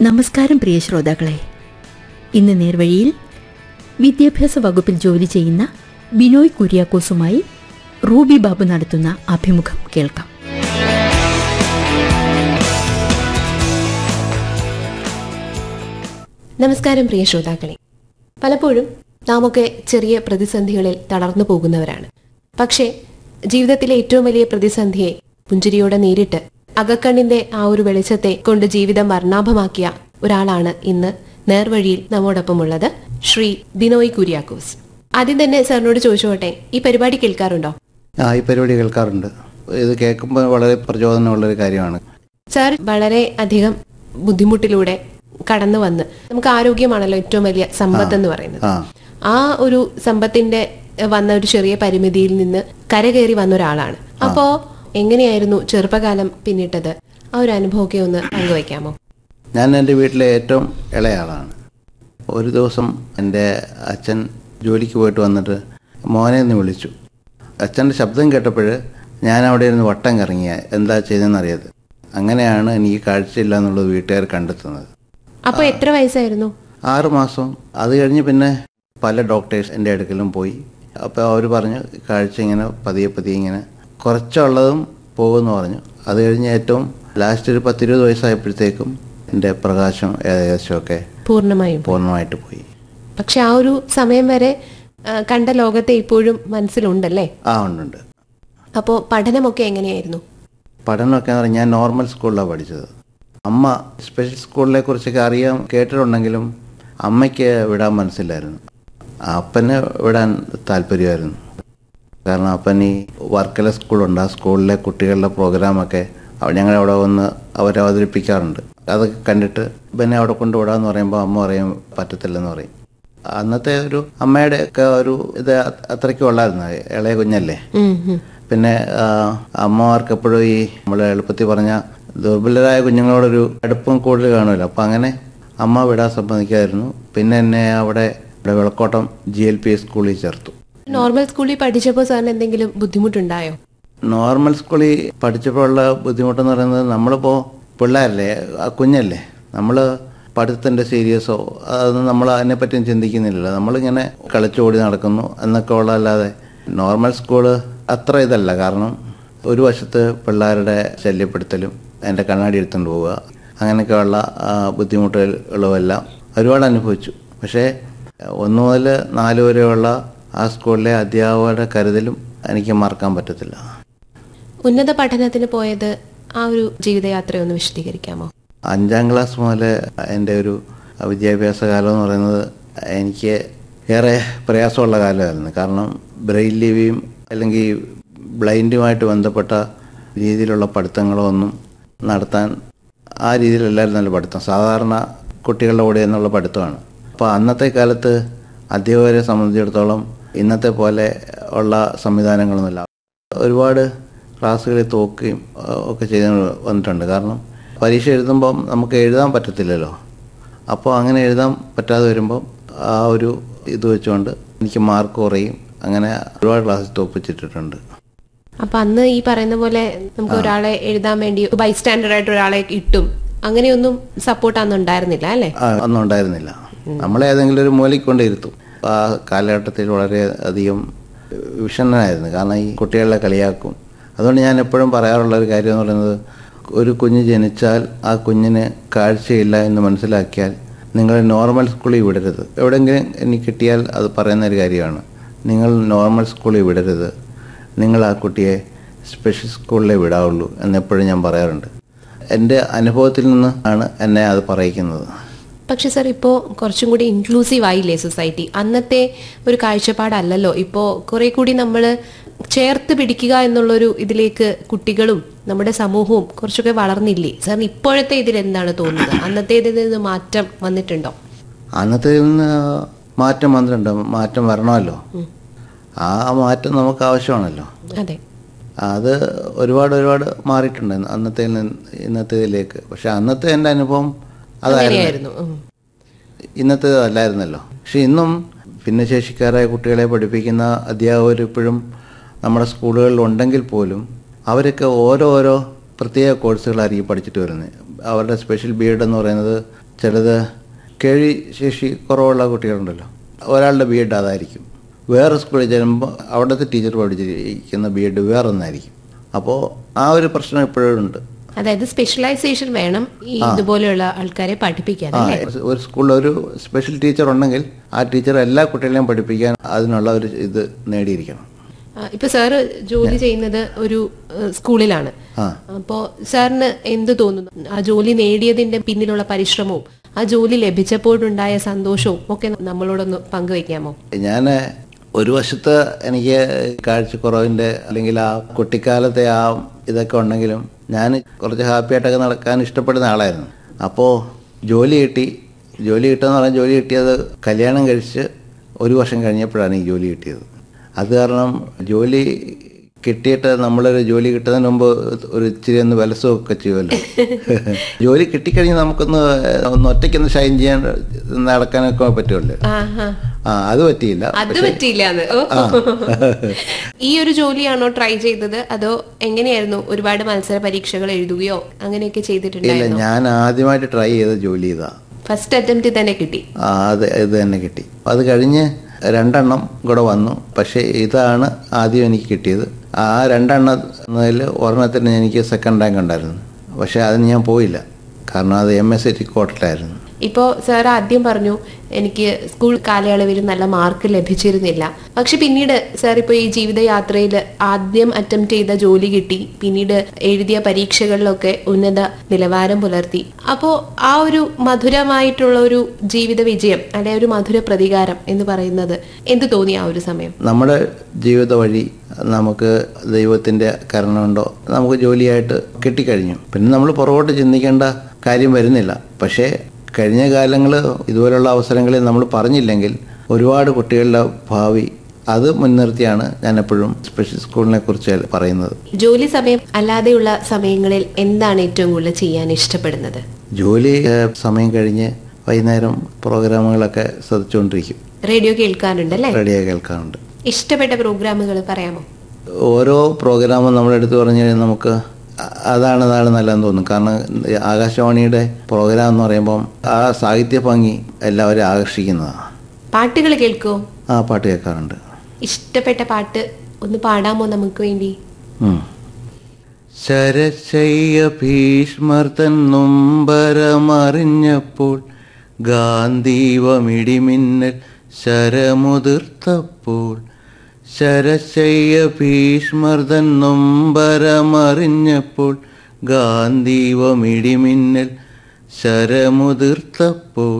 നമസ്കാരം പ്രിയ ശ്രോതാക്കളെ ഇന്ന് നേർവഴിയിൽ വിദ്യാഭ്യാസ വകുപ്പിൽ ജോലി ചെയ്യുന്ന ബിനോയ് കുര്യാക്കോസുമായി റൂബി ബാബു നടത്തുന്ന അഭിമുഖം കേൾക്കാം നമസ്കാരം പ്രിയ ശ്രോതാക്കളെ പലപ്പോഴും നാമൊക്കെ ചെറിയ പ്രതിസന്ധികളിൽ തളർന്നു പോകുന്നവരാണ് പക്ഷേ ജീവിതത്തിലെ ഏറ്റവും വലിയ പ്രതിസന്ധിയെ പുഞ്ചിരിയോടെ നേരിട്ട് അകക്കണ്ണിന്റെ ആ ഒരു വെളിച്ചത്തെ കൊണ്ട് ജീവിതം വർണ്ണാഭമാക്കിയ ഒരാളാണ് ഇന്ന് നേർവഴിയിൽ നമ്മോടൊപ്പമുള്ളത് ശ്രീ ബിനോയ് കുര്യാക്കോസ് ആദ്യം തന്നെ സാറിനോട് ചോദിച്ചോട്ടെ ഈ പരിപാടി കേൾക്കാറുണ്ടോ ആ ഈ പരിപാടി കേൾക്കാറുണ്ട് ഇത് കേൾക്കുമ്പോൾ വളരെ പ്രചോദനമുള്ളൊരു കാര്യമാണ് സാർ വളരെ അധികം ബുദ്ധിമുട്ടിലൂടെ കടന്നു വന്ന് നമുക്ക് ആരോഗ്യമാണല്ലോ ഏറ്റവും വലിയ സമ്പത്ത് എന്ന് പറയുന്നത് ആ ആ ഒരു സമ്പത്തിന്റെ എഹ്, വന്ന ഒരു ചെറിയ പരിമിതിയിൽ നിന്ന് കരകയറി വന്ന ഒരാളാണ് അപ്പോ എങ്ങനെയായിരുന്നു ചെറുപ്പകാലം പിന്നിട്ടത് ആ ഒരു അനുഭവമൊക്കെ ഒന്ന് പങ്കുവയ്ക്കാമോ ഞാൻ എൻ്റെ വീട്ടിലെ ഏറ്റവും ഇളയാളാണ് ഒരു ദിവസം എൻ്റെ അച്ഛൻ ജോലിക്ക് പോയിട്ട് വന്നിട്ട് മോനെ എന്ന് വിളിച്ചു അച്ഛൻ്റെ ശബ്ദം കേട്ടപ്പോൾ ഞാൻ അവിടെ ഇരുന്ന് വട്ടം കറങ്ങിയ എന്താ ചെയ്തതെന്ന് അറിയാതെ അങ്ങനെയാണ് എനിക്ക് കാഴ്ചയില്ല എന്നുള്ളത് വീട്ടുകാർ കണ്ടെത്തുന്നത് അപ്പൊ എത്ര വയസ്സായിരുന്നു ആറ് മാസം അത് കഴിഞ്ഞ് പിന്നെ പല ഡോക്ടേഴ്സ് എൻ്റെ അടുക്കലും പോയി അപ്പോൾ അവർ പറഞ്ഞു കാഴ്ച ഇങ്ങനെ പതിയെ പതിയെ ഇങ്ങനെ കുറച്ചുള്ളതും പോകുമെന്ന് പറഞ്ഞു അത് കഴിഞ്ഞ് ഏറ്റവും ലാസ്റ്റ് ഒരു പത്തിരുപത് വയസ്സായപ്പോഴത്തേക്കും എൻ്റെ പ്രകാശം ഏകദേശമൊക്കെ പൂർണ്ണമായും പൂർണ്ണമായിട്ട് പോയി പക്ഷെ ആ ഒരു സമയം വരെ ആ, കണ്ട ലോകത്തെ ഇപ്പോഴും മനസ്സിലുണ്ടല്ലേ ആ ഉണ്ടുണ്ട് അപ്പോ പഠനമൊക്കെ എങ്ങനെയായിരുന്നു പഠനമൊക്കെ എന്ന് പറഞ്ഞാൽ ഞാൻ നോർമൽ സ്കൂളിലാണ് പഠിച്ചത് അമ്മ സ്പെഷ്യൽ സ്കൂളിനെ കുറിച്ചൊക്കെ അറിയാൻ കേട്ടിട്ടുണ്ടെങ്കിലും അമ്മയ്ക്ക് വിടാൻ മനസ്സിലായിരുന്നു അപ്പന് വിടാൻ താല്പര്യമായിരുന്നു കാരണം അപ്പൻ ഈ വർക്കല സ്കൂളുണ്ട് ആ സ്കൂളിലെ കുട്ടികളുടെ പ്രോഗ്രാമൊക്കെ അവ- ഞങ്ങളവിടെ വന്ന് അവർ അവതരിപ്പിക്കാറുണ്ട് അതൊക്കെ കണ്ടിട്ട് പിന്നെ അവിടെ കൊണ്ടുവിടാന്ന് പറയുമ്പോൾ അമ്മ പറയും പറ്റത്തില്ലെന്ന് പറയും അന്നത്തെ ഒരു അമ്മയുടെ ഒക്കെ ഒരു ഇത് അ- അത്രയ്ക്ക് ഉള്ളായിരുന്നു ഇളയ കുഞ്ഞല്ലേ ഉം, ഉം. പിന്നെ ആ, അമ്മമാർക്ക് എപ്പോഴും ഈ നമ്മൾ എളുപ്പത്തിൽ പറഞ്ഞ ദുർബലരായ കുഞ്ഞുങ്ങളോടൊരു അടുപ്പം കൂടുതൽ കാണുമല്ലോ അപ്പം അങ്ങനെ അമ്മ വിടാൻ സമ്മതിക്കായിരുന്നു പിന്നെ എന്നെ അവിടെ ഇവിടെ വിളക്കോട്ടം ജി എൽ പി സ്കൂളിൽ ചേർത്തു നോർമൽ സ്കൂളിൽ പഠിച്ചപ്പോൾ സാറിന് എന്തെങ്കിലും ബുദ്ധിമുട്ടുണ്ടായോ നോർമൽ സ്കൂളിൽ പഠിച്ചപ്പോഴുള്ള ബുദ്ധിമുട്ടെന്ന് പറയുന്നത് നമ്മളിപ്പോൾ പിള്ളേരല്ലേ ആ കുഞ്ഞല്ലേ നമ്മൾ പഠിത്തത്തിൻ്റെ സീരിയസോ അതൊന്നും നമ്മൾ അതിനെപ്പറ്റിയും ചിന്തിക്കുന്നില്ലല്ലോ നമ്മളിങ്ങനെ കളിച്ചോടി നടക്കുന്നു എന്നൊക്കെ ഉള്ളതല്ലാതെ നോർമൽ സ്കൂള് അത്ര ഇതല്ല കാരണം ഒരു വശത്ത് പിള്ളേരുടെ ശല്യപ്പെടുത്തലും എൻ്റെ കണ്ണാടി എടുത്തുകൊണ്ട് പോവുക അങ്ങനെയൊക്കെയുള്ള ആ, ബുദ്ധിമുട്ടുകളുമെല്ലാം ഒരുപാട് അനുഭവിച്ചു പക്ഷേ ഒന്ന് മുതൽ നാല് വരെയുള്ള ആ സ്കൂളിലെ അധ്യാപകരുടെ കരുതലും എനിക്ക് മറക്കാൻ പറ്റത്തില്ല ഉന്നത പഠനത്തിന് പോയത് ആ ഒരു ജീവിതയാത്ര ഒന്ന് വിശദീകരിക്കാമോ അഞ്ചാം ക്ലാസ് മുതൽ എൻ്റെ ഒരു വിദ്യാഭ്യാസ കാലം എന്ന് പറയുന്നത് എനിക്ക് ഏറെ പ്രയാസമുള്ള കാലമായിരുന്നു കാരണം ബ്രെയിൽ ലിവിയും അല്ലെങ്കിൽ ബ്ലൈൻഡുമായിട്ട് ബന്ധപ്പെട്ട രീതിയിലുള്ള പഠിത്തങ്ങളോ ഒന്നും നടത്താൻ ആ രീതിയിലല്ലായിരുന്നല്ലോ പഠിത്തം സാധാരണ കുട്ടികളുടെ കൂടെ എന്നുള്ള പഠിത്തമാണ് അപ്പോൾ അന്നത്തെ കാലത്ത് അധ്യാപകരെ സംബന്ധിച്ചിടത്തോളം ഇന്നത്തെ പോലെ ഉള്ള സംവിധാനങ്ങളൊന്നുമില്ല ഒരുപാട് ക്ലാസ്സുകളിൽ തോക്കുകയും ആ, ഒക്കെ ചെയ്ത് വന്നിട്ടുണ്ട് കാരണം പരീക്ഷ എഴുതുമ്പം നമുക്ക് എഴുതാൻ പറ്റത്തില്ലല്ലോ അപ്പോൾ അങ്ങനെ എഴുതാൻ പറ്റാതെ വരുമ്പം ആ ഒരു ഇത് വെച്ചുകൊണ്ട് എനിക്ക് മാർക്ക് കുറയും അങ്ങനെ ഒരുപാട് ക്ലാസ്സിൽ തോപ്പിച്ചിട്ടിട്ടുണ്ട് അപ്പൊ അന്ന് ഈ പറയുന്ന പോലെ നമുക്ക് ഒരാളെ എഴുതാൻ വേണ്ടി ബൈസ്റ്റാൻഡർ ആയിട്ട് ഒരാളെ ഇട്ടും അങ്ങനെയൊന്നും സപ്പോർട്ട് അന്ന് ഉണ്ടായിരുന്നില്ല അല്ലെ ആ, ഒന്നും ഉണ്ടായിരുന്നില്ല നമ്മളെ ഏതെങ്കിലും ഒരു മൂലയ്ക്ക് കൊണ്ട് ഇരുത്തും ആ കാലഘട്ടത്തിൽ വളരെ അധികം വിഷണ്ണനായിരുന്നു കാരണം ഈ കുട്ടികളെ കളിയാക്കും അതുകൊണ്ട് ഞാൻ എപ്പോഴും പറയാറുള്ള ഒരു കാര്യം എന്ന് പറയുന്നത് ഒരു കുഞ്ഞ് ജനിച്ചാൽ ആ കുഞ്ഞിന് കാഴ്ചയില്ല എന്ന് മനസ്സിലാക്കിയാൽ നിങ്ങൾ നോർമൽ സ്കൂളിൽ വിടരുത് എവിടെയെങ്കിലും എനിക്ക് കിട്ടിയാൽ അത് പറയുന്ന ഒരു കാര്യമാണ് നിങ്ങൾ നോർമൽ സ്കൂളിൽ വിടരുത് നിങ്ങൾ ആ കുട്ടിയെ സ്പെഷ്യൽ സ്കൂളിലേ വിടാവുള്ളൂ എന്നെപ്പോഴും ഞാൻ പറയാറുണ്ട് എൻ്റെ അനുഭവത്തിൽ നിന്ന് ആണ് എന്നെ അത് പറയിക്കുന്നത് പക്ഷെ സർ ഇപ്പോ കുറച്ചും കൂടി ഇൻക്ലൂസീവ് ആയില്ലേ സൊസൈറ്റി അന്നത്തെ ഒരു കാഴ്ചപ്പാടല്ലല്ലോ ഇപ്പോ കുറെ കൂടി നമ്മൾ ചേർത്ത് പിടിക്കുക എന്നുള്ളൊരു ഇതിലേക്ക് കുട്ടികളും നമ്മുടെ സമൂഹവും കുറച്ചൊക്കെ വളർന്നില്ലേ സാറിന് ഇപ്പോഴത്തെ ഇതിൽ എന്താണ് തോന്നുന്നത് അന്നത്തെ ഇതിൽ നിന്ന് മാറ്റം വന്നിട്ടുണ്ടോ അന്നത്തെ നിന്ന് മാറ്റം വന്നിട്ടുണ്ട് മാറ്റം വരണമല്ലോ ആ മാറ്റം നമുക്ക് ആവശ്യമാണല്ലോ അതെ അത് ഒരുപാട് ഒരുപാട് മാറിയിട്ടുണ്ട് അന്നത്തെ ഇന്നത്തേതിലേക്ക് പക്ഷെ അന്നത്തെ എൻ്റെ അനുഭവം അതായിരുന്നു അങ്ങനെയായിരുന്നു ഉം. ഇന്നത്തെ അല്ലായിരുന്നല്ലോ പക്ഷെ ഇന്നും ഭിന്നശേഷിക്കാരായ കുട്ടികളെ പഠിപ്പിക്കുന്ന അധ്യാപകർ ഇപ്പോഴും നമ്മുടെ സ്കൂളുകളിൽ ഉണ്ടെങ്കിൽ പോലും അവരൊക്കെ ഓരോരോ പ്രത്യേക കോഴ്സുകളായിരിക്കും പഠിച്ചിട്ട് വരുന്നത് അവരുടെ സ്പെഷ്യൽ ബി എഡ് എന്ന് പറയുന്നത് ചിലത് കേൾവി ശേഷി കുറവുള്ള കുട്ടികളുണ്ടല്ലോ ഒരാളുടെ ബി എഡ് അതായിരിക്കും വേറെ സ്കൂളിൽ ചെല്ലുമ്പോൾ അവിടുത്തെ ടീച്ചർ പഠിച്ചിരിക്കുന്ന ബി എഡ് വേറൊന്നായിരിക്കും അപ്പോൾ ആ ഒരു പ്രശ്നം ഇപ്പോഴും ഉണ്ട് അതായത് സ്പെഷ്യലൈസേഷൻ വേണം ഈ ഇതുപോലെയുള്ള ആൾക്കാരെ പഠിപ്പിക്കാൻ ആ അല്ലേ ഒരു സ്കൂളിൽ ഒരു സ്പെഷ്യൽ ടീച്ചർ ഉണ്ടെങ്കിൽ ആ ടീച്ചർ എല്ലാ കുട്ടികളെയും പഠിപ്പിക്കാൻ അതിനുള്ള ഒരു ഇത് നേടിയിരിക്കണം ആ, ഇപ്പൊ സാറ് ജോലി ചെയ്യുന്നത് ഒരു ഏഹ്, സ്കൂളിലാണ് ആ. അപ്പോ സാറിന് എന്ത് തോന്നുന്നു ആ ജോലി നേടിയതിന്റെ പിന്നിലുള്ള പരിശ്രമവും ആ ജോലി ലഭിച്ചപ്പോഴുണ്ടായ സന്തോഷവും ഒക്കെ നമ്മളോടൊന്ന് പങ്കുവെക്കാമോ ഞാൻ ഒരു വശത്ത് എനിക്ക് കാഴ്ചക്കുറവിൻ്റെ അല്ലെങ്കിൽ ആ കുട്ടിക്കാലത്തെ ആ ഇതൊക്കെ ഉണ്ടെങ്കിലും ഞാൻ കുറച്ച് ഹാപ്പി ആയിട്ടൊക്കെ നടക്കാൻ ഇഷ്ടപ്പെടുന്ന ആളായിരുന്നു അപ്പോൾ ജോലി കിട്ടി ജോലി കിട്ടുമെന്ന് പറഞ്ഞാൽ ജോലി കിട്ടിയത് കല്യാണം കഴിച്ച് ഒരു വർഷം കഴിഞ്ഞപ്പോഴാണ് ഈ ജോലി കിട്ടിയത് അത് കാരണം ജോലി കിട്ടിയിട്ട് നമ്മളൊരു ജോലി കിട്ടുന്നതിന് മുമ്പ് ഒരു ഇച്ചിരി ഒന്ന് വിലസമൊക്കെ ചെയ്യുമല്ലോ ജോലി കിട്ടിക്കഴിഞ്ഞ് നമുക്കൊന്ന് ഒന്ന് ഒറ്റയ്ക്കൊന്ന് ഷൈൻ ചെയ്യാൻ നടക്കാനൊക്കെ പറ്റുമല്ലോ ആഹാ. ആ അത് പറ്റിയില്ല അത് പറ്റിയില്ല അത് ഓ. ഈ ഒരു ജോലിയാണോ ട്രൈ ചെയ്തത് അതോ എങ്ങനെയായിരുന്നു ഒരുപാട് മത്സര പരീക്ഷകൾ എഴുതുകയോ അങ്ങനെയൊക്കെ ഇല്ല ചെയ്തിട്ടുണ്ടായിരുന്നു ഞാൻ ആദ്യമായിട്ട് ട്രൈ ചെയ്ത ജോലി ഇതാ ഫസ്റ്റ് അറ്റംപ്റ്റ് തന്നെ കിട്ടി ആ, അത് ഇത് തന്നെ കിട്ടി അത് കഴിഞ്ഞ് രണ്ടെണ്ണം കൂടെ വന്നു പക്ഷേ ഇതാണ് ആദ്യം എനിക്ക് കിട്ടിയത് ആ രണ്ടെണ്ണത്തിൽ ഒരെണ്ണത്തിന് എനിക്ക് സെക്കൻഡ് റാങ്ക് ഉണ്ടായിരുന്നു പക്ഷേ അതിന് ഞാൻ പോയില്ല കാരണം അത് എം എസ് സി കോട്ടലായിരുന്നു ഇപ്പോ സാർ ആദ്യം പറഞ്ഞു എനിക്ക് സ്കൂൾ കാലയളവിൽ നല്ല മാർക്ക് ലഭിച്ചിരുന്നില്ല പക്ഷെ പിന്നീട് സാർ ഇപ്പോൾ ഈ ജീവിതയാത്രയിൽ ആദ്യം അറ്റംപ്റ്റ് ചെയ്ത ജോലി കിട്ടി പിന്നീട് എഴുതിയ പരീക്ഷകളിലൊക്കെ ഉന്നത നിലവാരം പുലർത്തി അപ്പോൾ ആ ഒരു മധുരമായിട്ടുള്ള ഒരു ജീവിത വിജയം അല്ലെ ഒരു മധുര പ്രതികാരം എന്ന് പറയുന്നത് എന്ത് തോന്നി ആ ഒരു സമയം നമ്മുടെ ജീവിത വഴി നമുക്ക് ദൈവത്തിൻ്റെ കരുണയുണ്ടോ നമുക്ക് ജോലിയായിട്ട് കിട്ടിക്കഴിഞ്ഞു പിന്നെ നമ്മൾ പുറകോട്ട് ചിന്തിക്കേണ്ട കാര്യം വരുന്നില്ല പക്ഷേ കഴിഞ്ഞ കാലങ്ങൾ ഇതുപോലുള്ള അവസരങ്ങളിൽ നമ്മൾ പറഞ്ഞില്ലെങ്കിൽ ഒരുപാട് കുട്ടികളുടെ ഭാവി അത് മുൻനിർത്തിയാണ് ഞാൻ എപ്പോഴും സ്പെഷ്യൽ സ്കൂളിനെ കുറിച്ച് പറയുന്നത് ജോലി സമയം അല്ലാതെയുള്ള സമയങ്ങളിൽ എന്താണ് ഏറ്റവും കൂടുതൽ ചെയ്യാൻ ഇഷ്ടപ്പെടുന്നത് ജോലി ഏഹ്, സമയം കഴിഞ്ഞ് വൈകുന്നേരം പ്രോഗ്രാമുകളൊക്കെ ശ്രദ്ധിച്ചുകൊണ്ടിരിക്കും റേഡിയോ കേൾക്കാറുണ്ടല്ലേ റേഡിയോ കേൾക്കാറുണ്ട് ഇഷ്ടപ്പെട്ട പ്രോഗ്രാമുകൾ പറയാമോ ഓരോ പ്രോഗ്രാമും നമ്മളെടുത്ത് പറഞ്ഞു കഴിഞ്ഞാൽ നമുക്ക് അ- അതാണ് അതാണ് നല്ലതെന്ന് തോന്നും കാരണം ഈ ആകാശവാണിയുടെ പ്രോഗ്രാം എന്ന് പറയുമ്പം ആ സാഹിത്യ ഭംഗി എല്ലാവരും ആകർഷിക്കുന്നതാണ് പാട്ടുകൾ കേൾക്കോ ആ പാട്ട് കേൾക്കാറുണ്ട് ഇഷ്ടപ്പെട്ട പാട്ട് ഒന്ന് പാടാമോ നമുക്ക് വേണ്ടി ഉം. ശരശയ്യ ഭീഷ്മർത്തൻ നൊമ്പരമറിഞ്ഞപ്പോൾ ഗാന്ധീവമിടിമിന്നൽ ശരമുതിർത്തപ്പോൾ ശരശയ്യ ഭീഷ്മർത്തൻ നൊമ്പരമറിഞ്ഞപ്പോൾ ഗാന്ധീവമിടിമിന്നൽ ശരമുതിർത്തപ്പോൾ